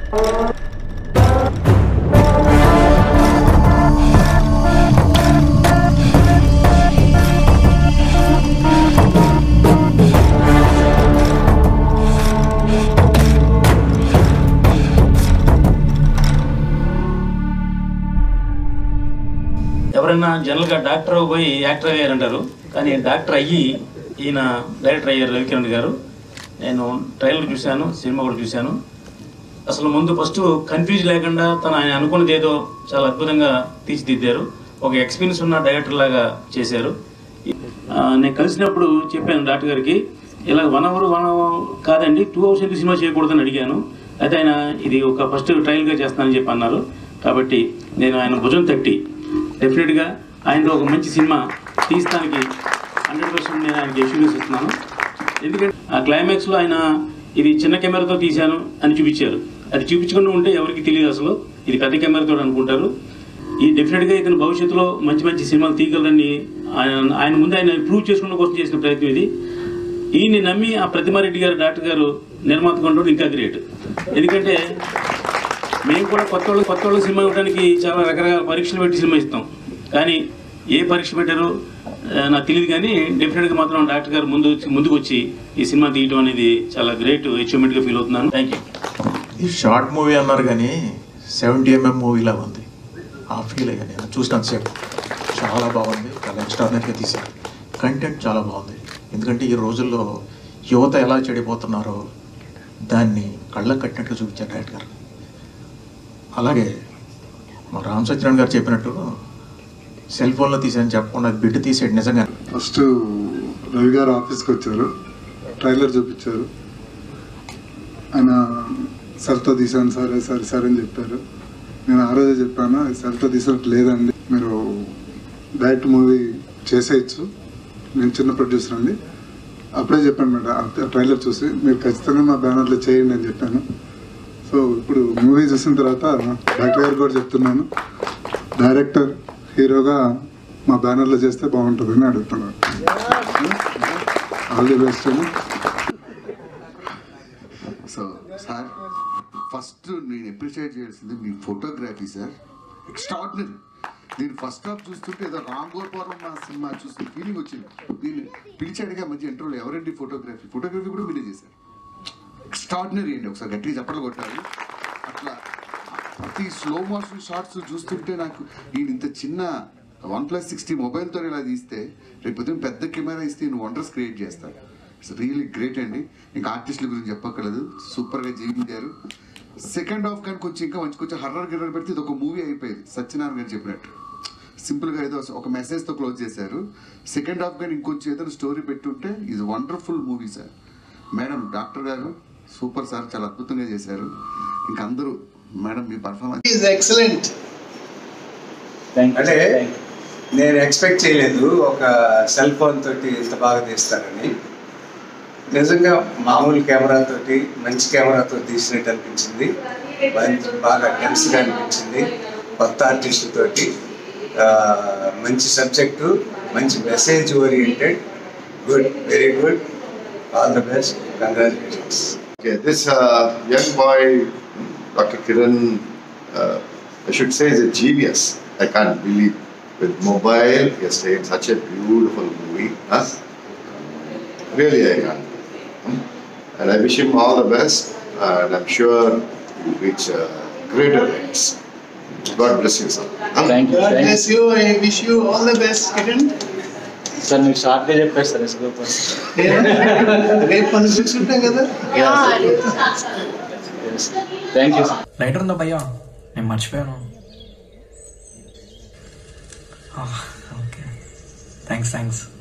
ఎవరైనా జనరల్గా డాక్టర్ పోయి యాక్టర్ అయ్యారంటారు కానీ డాక్టర్ అయ్యి ఈయన డైరెక్టర్ అయ్యారు రవికిరణ్ గారు నేను ట్రైలర్ చూశాను సినిమా కూడా చూశాను అసలు ముందు ఫస్ట్ కన్ఫ్యూజ్ లేకుండా తను ఆయన అనుకున్నది ఏదో చాలా అద్భుతంగా తీర్చిదిద్దారు ఒక ఎక్స్పీరియన్స్ ఉన్న డైరెక్టర్ లాగా చేశారు ఆ, నేను కలిసినప్పుడు చెప్పాను డాక్టర్ గారికి ఇలా వన్ అవర్ వన్ అవర్ కాదండి టూ అవర్స్ ఎందుకు సినిమా చేయకూడదని అడిగాను అయితే ఆయన ఇది ఒక ఫస్ట్ ట్రయల్గా చేస్తానని చెప్పి అన్నారు కాబట్టి నేను ఆయన భుజం తట్టి డెఫినెట్గా ఆయనతో ఒక మంచి సినిమా తీస్తానికి హండ్రెడ్ పర్సెంట్ నేను ఆయనకి ఎష్యూరెన్స్ ఇస్తున్నాను ఎందుకంటే ఆ క్లైమాక్స్లో ఆయన ఇది చిన్న కెమెరాతో తీశాను అని చూపించారు అది చూపించకుండా ఉంటే ఎవరికి తెలియదు అసలు ఇది పెద్ద కెమెరాతో అనుకుంటారు ఈ డెఫినెట్గా ఇతను భవిష్యత్తులో మంచి మంచి సినిమాలు తీయగలరని ఆయన ఆయన ముందు ఆయన ప్రూవ్ చేసుకోవడం కోసం చేసిన ప్రయత్నం ఇది ఈయన్ని నమ్మి ఆ ప్రతిమారెడ్డి గారు డాక్టర్ గారు నిర్మాత కొండోడు ఇంకా గ్రేట్ ఎందుకంటే మేము కూడా కొత్త వాళ్ళు కొత్త వాళ్ళు సినిమా ఇవ్వడానికి చాలా రకరకాల పరీక్షలు పెట్టి సినిమా ఇస్తాం కానీ ఏ పరీక్ష పెట్టారో ఆ, నాకు తెలియదు కానీ డెఫినెట్గా మాత్రం డాక్టర్ గారు ముందు వచ్చి- ముందుకు వచ్చి ఈ సినిమా తీయడం అనేది చాలా గ్రేట్ అచీవ్మెంట్గా ఫీల్ అవుతున్నాను థ్యాంక్ యూ ఈ షార్ట్ మూవీ అన్నారు కానీ సెవెంటీ ఎంఎం మూవీలా ఉంది ఆ ఫీల్ అయ్యా నేను చూసినంతసేపు చాలా బాగుంది చాలా ఎక్స్ట్రానరీగా తీశారు కంటెంట్ చాలా బాగుంది ఎందుకంటే ఈ రోజుల్లో యువత ఎలా చెడిపోతున్నారో దాన్ని కళ్ళకు కట్టినట్టుగా చూపించారు డైరెక్ట్ గారు అలాగే మా రామ్ సత్యనారాయణ గారు చెప్పినట్టు సెల్ ఫోన్లో తీసాను చెప్పకుండా అది బిడ్డ తీసాడు నిజంగా ఫస్ట్ రవి గారు ఆఫీస్కి వచ్చారు ట్రైలర్ చూపించారు ఆయన సెల్తో తీసాను సరే సరే సరే అని చెప్పారు నేను ఆ రోజే చెప్పాను సెల్తో తీసినట్టు లేదండి మీరు డైరెక్ట్ మూవీ చేసేయచ్చు నేను చిన్న ప్రొడ్యూసర్ అండి అప్పుడే చెప్పాను మేడం ఆ ట్రైలర్ చూసి మీరు ఖచ్చితంగా మా బ్యానర్లో చేయండి అని చెప్పాను సో ఇప్పుడు మూవీ చూసిన తర్వాత డాక్టర్ గారు కూడా చెప్తున్నాను డైరెక్టర్ హీరోగా మా బ్యానర్లో చేస్తే బాగుంటుందని అడుగుతున్నాను ఆల్ ది బెస్ట్ అండి సో సార్ ఫస్ట్ నేను అప్రిషియేట్ చేయాల్సింది మీ ఫోటోగ్రఫీ సార్ ఎక్స్ట్రాడినరీ నేను ఫస్ట్ హాఫ్ చూస్తుంటే ఏదో రామ్ గోపాలం మా సినిమా చూస్తున్న ఫీలింగ్ వచ్చింది నేను పిలిచాడుగా మంచి ఇంటర్వ్యూలో ఎవరండి ఫోటోగ్రఫీ ఫోటోగ్రఫీ కూడా మీరే చేశారు ఎక్స్ట్రాడినరీ అండి ఒకసారి గట్టిగా చప్పట్లు కొట్టాలి అట్లా ప్రతి స్లో మోషన్ షార్ట్స్ చూస్తుంటే నాకు ఈయన ఇంత చిన్న వన్ ప్లస్ సిక్స్టీ మొబైల్తో ఇలా తీస్తే రేపు పొద్దున్న పెద్ద కెమెరా ఇస్తే ఈయన వండర్స్ క్రియేట్ చేస్తాడు ఇట్స్ రియలీ గ్రేట్ అండి ఇంకా ఆర్టిస్టుల గురించి చెప్పక్కర్లేదు సూపర్గా జీవించారు సెకండ్ హాఫ్ కానీ కొంచెం ఇంకా మంచి కొంచెం హర్రర్ గిర్రర్ పెడితే ఇది ఒక మూవీ అయిపోయేది సత్యనారాయణ గారు చెప్పినట్టు సింపుల్గా ఏదో ఒక మెసేజ్తో క్లోజ్ చేశారు సెకండ్ హాఫ్ కానీ ఇంకొంచెం ఏదైనా స్టోరీ పెట్టుంటే ఇది wonderful movie sir madam doctor గారు సూపర్ సార్ చాలా అద్భుతంగా చేశారు ఇంకా అందరూ మేడం మీ పర్ఫార్మెన్స్ ఈజ్ ఎక్సలెంట్ థ్యాంక్ అంటే నేను ఎక్స్పెక్ట్ చేయలేదు ఒక సెల్ ఫోన్ తోటి ఇంత బాగా తీస్తారని నిజంగా మామూలు కెమెరా తోటి మంచి కెమెరాతో తీసినట్టు అనిపించింది మంచి బాగా డెన్స్గా అనిపించింది కొత్త ఆర్టిస్ట్ తోటి ఆ, మంచి సబ్జెక్టు మంచి message oriented good very good all the best congratulations Okay, this uh, young boy, Dr. Kiran, uh, I should say, is a genius. I can't believe. With mobile, he has made such a beautiful movie. Huh? Really, I can't. Hmm? And I wish him all the best, and I'm sure he'll reach uh, greater heights. God bless you, sir. Huh? Thank you God bless you. I wish you all the best, Kiran. Sir మీకు షార్ట్గా చెప్పేస్తారు ఎస్గోపాల్ రేపు మనం కూర్చుంటాం కదా thank you lighter ఉందా భయ్యా నేను మర్చిపోయాను ఓకే థ్యాంక్స్ థ్యాంక్స్